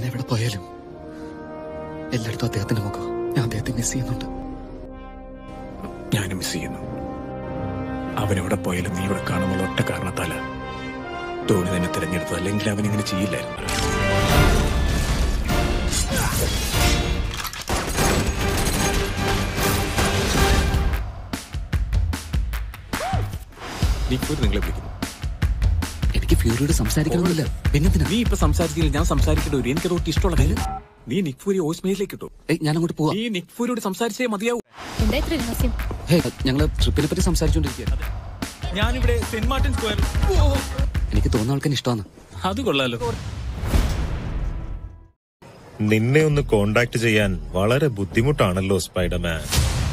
ഞാൻ എവിടെ പോയാലും എല്ലായിടത്തും അദ്ദേഹത്തിന്റെ മുഖം ഞാൻ അദ്ദേഹത്തെ മിസ് ചെയ്യുന്നുണ്ട് ഞാനും മിസ് ചെയ്യുന്നു അവനെവിടെ പോയാലും നീ ഇവിടെ കാണുന്നുള്ള ഒറ്റ കാരണത്താല ധോണി തന്നെ തിരഞ്ഞെടുത്തത് അല്ലെങ്കിൽ അവൻ ഇങ്ങനെ ചെയ്യില്ലായിരുന്നു നിക്കൂർ നിങ്ങളെ വിളിക്കുന്നു എനിക്ക് ഫ്യൂരിയോട് സംസാരിക്കണമെന്നില്ല പിന്നെന്തിനാ നീ ഇപ്പൊ സംസാരിച്ചില്ല ഞാൻ സംസാരിക്കേണ്ട ഒരു എനിക്കത് ഒട്ടും ഇഷ്ടമുള്ള കാര്യം നീ നിക്ഫൂരി ഓസ്മയിലേക്ക് ഇട്ടു ഏയ് ഞാൻ അങ്ങോട്ട് പോവാ നീ നിക്ഫൂരിയോട് സംസാരിച്ചേ മതിയാവൂ എന്താ ഇത്ര രഹസ്യം ഹേ ഞങ്ങള് ട്രിപ്പിനെ പറ്റി സംസാരിച്ചോണ്ടിരിക്കുക ഞാനിവിടെ സെന്റ് മാർട്ടിൻ സ്ക്വയർ എനിക്ക് തോന്നുന്ന ആൾക്കാർ ഇഷ്ടമാണ് അത് കൊള്ളാലോ നിന്നെ ഒന്ന് കോണ്ടാക്ട് ചെയ്യാൻ വളരെ ബുദ്ധിമുട്ടാണല്ലോ സ്പൈഡർമാൻ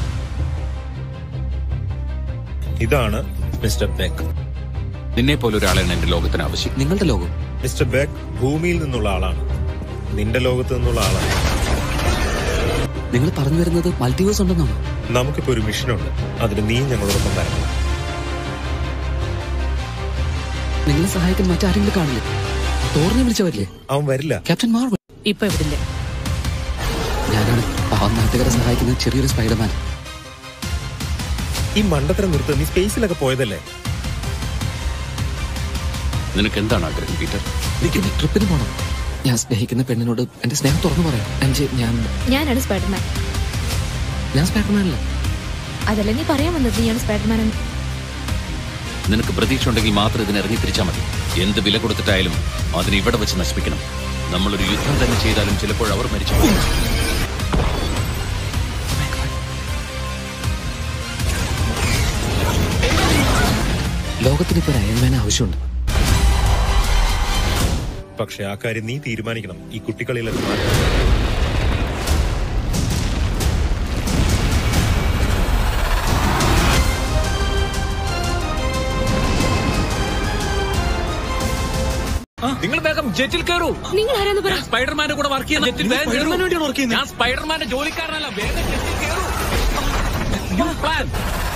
ഇതാണ് മിസ്റ്റർ ബെക്ക് നിന്നെ പോലെ ഒരാളാണ് എന്റെ ലോകത്തിന് ആവശ്യം നിങ്ങളുടെ ലോകം മിസ്റ്റർ ബെക്ക് ഭൂമിയിൽ നിന്നുള്ള ആളാണ് നിന്റെ ലോകത്ത് നിന്നുള്ള ആളാണ് നിങ്ങൾ പറഞ്ഞു വരുന്നത് മൾട്ടിവേഴ്സ് ഉണ്ടെന്നാണ് നമുക്കിപ്പോ ഒരു മിഷനുണ്ട് അതിന് നീ ഞങ്ങളോടൊപ്പം വരണം നിങ്ങളെ സഹായിക്കാൻ മറ്റാരെങ്കിലും കാണില്ലേ തോറിനെ വിളിച്ചവരില്ലേ അവൻ വരില്ല ക്യാപ്റ്റൻ മാർവൽ ഇപ്പൊ എവിടില്ല ഞാനാണ് പാവം നാട്ടുകാരെ സഹായിക്കുന്ന ചെറിയൊരു സ്പൈഡർമാൻ ഈ മണ്ടത്തരം നിർത്ത് നീ സ്പേസിലൊക്കെ പോയതല്ലേ നിനക്ക് എന്താണ് ആഗ്രഹം പീറ്റർ എനിക്ക് ട്രിപ്പിന് പോകണം ഞാൻ സ്നേഹിക്കുന്ന പെണ്ണിനോട് എന്റെ സ്നേഹം തുറന്നു പറയാം അഞ്ച് ഞാൻ ഞാനാണ് സ്പൈഡർമാൻ ഞാൻ സ്പൈഡർമാനല്ല അതല്ല നീ പറയാൻ വന്നത് നീയാണ് സ്പൈഡർമാൻ എന്ന് നിനക്ക് പ്രതീക്ഷ ഉണ്ടെങ്കിൽ മാത്രം ഇതിന് ഇറങ്ങി തിരിച്ചാൽ മതി എന്ത് വില കൊടുത്തിട്ടായാലും അതിനെ ഇവിടെ വെച്ച് നശിപ്പിക്കണം നമ്മളൊരു യുദ്ധം തന്നെ ചെയ്താലും ചിലപ്പോൾ അവർ മരിച്ചു പോകും. ലോകത്തിന് ഇപ്പൊ ഒരു അയൺമാൻ ആവശ്യമുണ്ട് പക്ഷെ ആ കാര്യം നീ തീരുമാനിക്കണം ഈ കുട്ടികളിലൊക്കെ മാറ്റം നിങ്ങൾ വേഗം ജെറ്റിൽ കയറൂ നിങ്ങൾ ആരാന്ന് പറ ഞാൻ സ്പൈഡർമാന്റെ കൂടെ വർക്ക് ചെയ്യുന്ന ജെറ്റിൽ വേഗം കയറൂ. ഞാൻ സ്പൈഡർമാന്റെ ജോലിക്കാരനല്ല വേഗം ജെറ്റിൽ കയറൂ You plan.